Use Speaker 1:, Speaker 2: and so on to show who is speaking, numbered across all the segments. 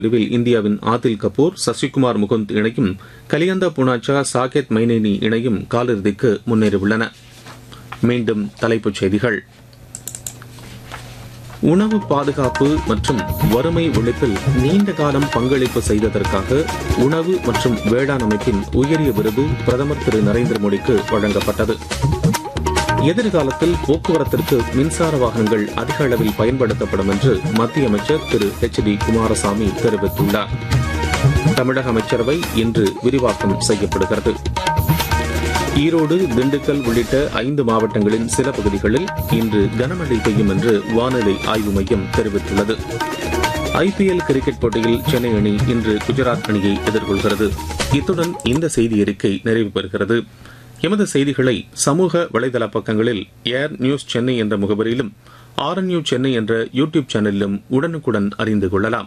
Speaker 1: பிரிவில் இந்தியாவின் ஆதில் கபூர் சசிகுமார் முகுந்த் இணையும் கலியந்தா புனாச்சா சாகேத் மைனேனி இணையும் காலிறுதிக்கு முன்னேறியுள்ளன மீண்டும் தலைப்புச் செய்திகள் உணவு பாதுகாப்பு மற்றும் வறுமை ஒழிப்பில் நீண்ட காலம் பங்களிப்பு செய்ததற்காக உணவு மற்றும் வேளாண் அமைப்பின் உயரிய விருது பிரதமர் திரு நரேந்திர மோடிக்கு வழங்கப்பட்டது எதிர்காலத்தில் போக்குவரத்திற்கு மின்சார வாகனங்கள் அதிக அளவில் பயன்படுத்தப்படும் என்று மத்திய அமைச்சர் திரு எச் டி குமாரசாமி தெரிவித்துள்ளார் தமிழக அமைச்சரவை இன்று விரிவாக்கம் செய்யப்படுகிறது ஈரோடு திண்டுக்கல் உள்ளிட்ட ஐந்து மாவட்டங்களின் சில பகுதிகளில் இன்று கனமழை பெய்யும் என்று வானிலை ஆய்வு மையம் தெரிவித்துள்ளது ஐபிஎல் கிரிக்கெட் போட்டியில் சென்னை அணி இன்று குஜராத் அணியை எதிர்கொள்கிறது இத்துடன் இந்த செய்தி அறிக்கை நிறைவு பெறுகிறது எமது செய்திகளை சமூக வலைதள பக்கங்களில் ஏர் நியூஸ் சென்னை என்ற முகவரியிலும் ஆர் நியூ சென்னை என்ற யூ டியூப் சேனலிலும் உடனுக்குடன் அறிந்து கொள்ளலாம்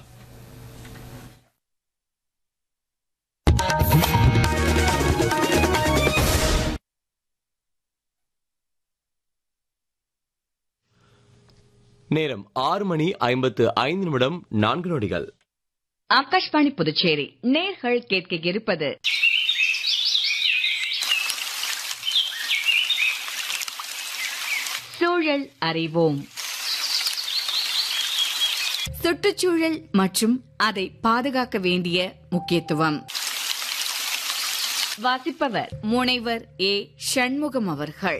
Speaker 2: நேரம் ஆறு மணி ஐம்பத்து ஐந்து நிமிடம் நான்கு நொடிகள்
Speaker 3: ஆகாஷ்வாணி புதுச்சேரி நேர்கள் கேட்க இருப்பது சூழல் அறிவோம் சுற்றுச்சூழல் மற்றும் அதை பாதுகாக்க வேண்டிய முக்கியத்துவம் வாசிப்பவர் முனைவர் ஏ சண்முகம் அவர்கள்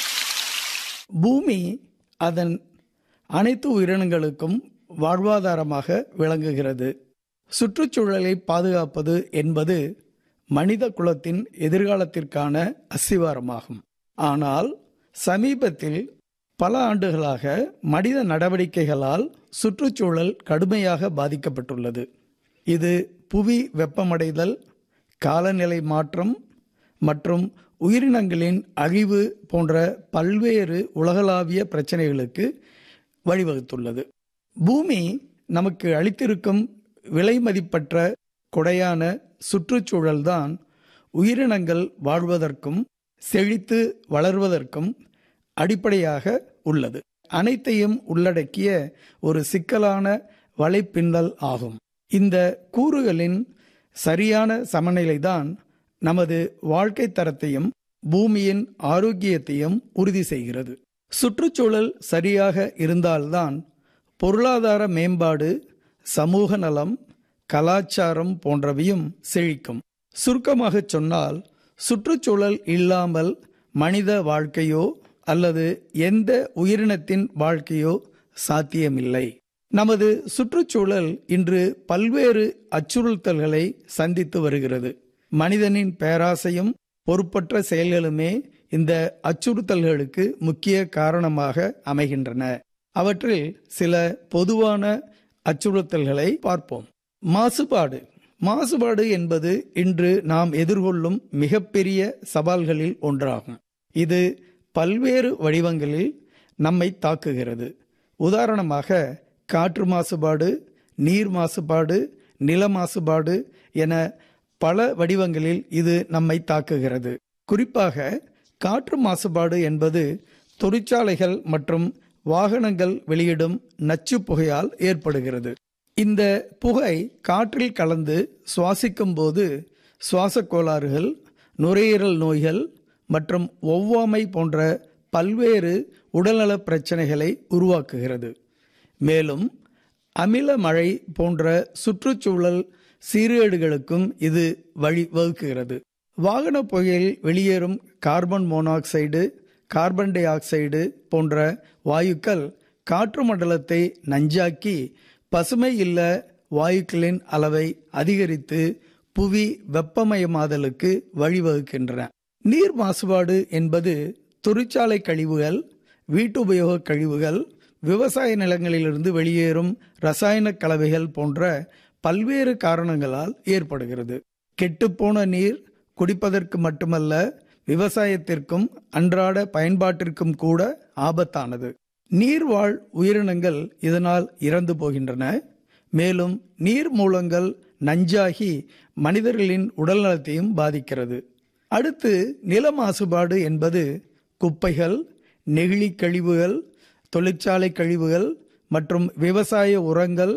Speaker 4: பூமி அதன் அனைத்து உயிரினங்களுக்கும் வாழ்வாதாரமாக விளங்குகிறது சுற்றுச்சூழலை பாதுகாப்பது என்பது மனித குலத்தின் எதிர்காலத்திற்கான அஸ்திவாரமாகும் ஆனால் சமீபத்தில் பல ஆண்டுகளாக மனித நடவடிக்கைகளால் சுற்றுச்சூழல் கடுமையாக பாதிக்கப்பட்டுள்ளது இது புவி வெப்பமடைதல் காலநிலை மாற்றம் மற்றும் உயிரினங்களின் அழிவு போன்ற பல்வேறு உலகளாவிய பிரச்சனைகளுக்கு வழிவகுத்துள்ளது பூமி நமக்கு அளித்திருக்கும் விலை மதிப்பற்ற கொடையான சுற்றுச்சூழல்தான் உயிரினங்கள் வாழ்வதற்கும் செழித்து வளர்வதற்கும் அடிப்படையாக உள்ளது அனைத்தையும் உள்ளடக்கிய ஒரு சிக்கலான வலைப்பின்னல் ஆகும் இந்த கூறுகளின் சரியான சமநிலைதான் நமது வாழ்க்கை தரத்தையும் பூமியின் ஆரோக்கியத்தையும் உறுதி செய்கிறது சுற்றுச்சூழல் சரியாக இருந்தால்தான் பொருளாதார மேம்பாடு சமூக நலம் கலாச்சாரம் போன்றவையும் செழிக்கும் சுருக்கமாக சொன்னால் சுற்றுச்சூழல் இல்லாமல் மனித வாழ்க்கையோ அல்லது எந்த உயிரினத்தின் வாழ்க்கையோ சாத்தியமில்லை நமது சுற்றுச்சூழல் இன்று பல்வேறு அச்சுறுத்தல்களை சந்தித்து வருகிறது மனிதனின் பேராசையும் பொறுப்பற்ற செயல்களுமே இந்த அச்சுறுத்தல்களுக்கு முக்கிய காரணமாக அமைகின்றன அவற்றில் சில பொதுவான அச்சுறுத்தல்களை பார்ப்போம் மாசுபாடு மாசுபாடு என்பது இன்று நாம் எதிர்கொள்ளும் மிகப்பெரிய சவால்களில் ஒன்றாகும் இது பல்வேறு வடிவங்களில் நம்மை தாக்குகிறது உதாரணமாக காற்று மாசுபாடு நீர் மாசுபாடு நில மாசுபாடு என பல வடிவங்களில் இது நம்மை தாக்குகிறது குறிப்பாக காற்று மாசுபாடு என்பது தொழிற்சாலைகள் மற்றும் வாகனங்கள் வெளியிடும் நச்சு புகையால் ஏற்படுகிறது இந்த புகை காற்றில் கலந்து சுவாசிக்கும் போது சுவாச கோளாறுகள் நுரையீரல் நோய்கள் மற்றும் ஒவ்வாமை போன்ற பல்வேறு உடல்நல பிரச்சனைகளை உருவாக்குகிறது மேலும் அமில மழை போன்ற சுற்றுச்சூழல் சீர்கேடுகளுக்கும் இது வழி வகுக்கிறது வாகன புகையில் வெளியேறும் carbon monoxide carbon dioxide போன்ற வாயுக்கள் காற்று மண்டலத்தை நஞ்சாக்கி பசுமை இல்ல வாயுக்களின் அளவை அதிகரித்து புவி வெப்பமயமாதலுக்கு வழிவகுக்கின்றன நீர் மாசுபாடு என்பது தொழிற்சாலை கழிவுகள் வீட்டுபயோக கழிவுகள் விவசாய நிலங்களிலிருந்து வெளியேறும் ரசாயன கலவைகள் போன்ற பல்வேறு காரணங்களால் ஏற்படுகிறது கெட்டுப்போன நீர் குடிப்பதற்கு மட்டுமல்ல விவசாயத்திற்கும் அன்றாட பயன்பாட்டிற்கும் கூட ஆபத்தானது நீர்வாழ் உயிரினங்கள் இதனால் இறந்து போகின்றன மேலும் நீர் மூலங்கள் நஞ்சாகி மனிதர்களின் உடல்நலத்தையும் பாதிக்கிறது அடுத்து நில மாசுபாடு என்பது குப்பைகள் நெகிழி கழிவுகள் தொழிற்சாலை கழிவுகள் மற்றும் விவசாய உரங்கள்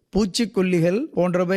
Speaker 4: பூச்சிக்கொல்லிகள் போன்றவை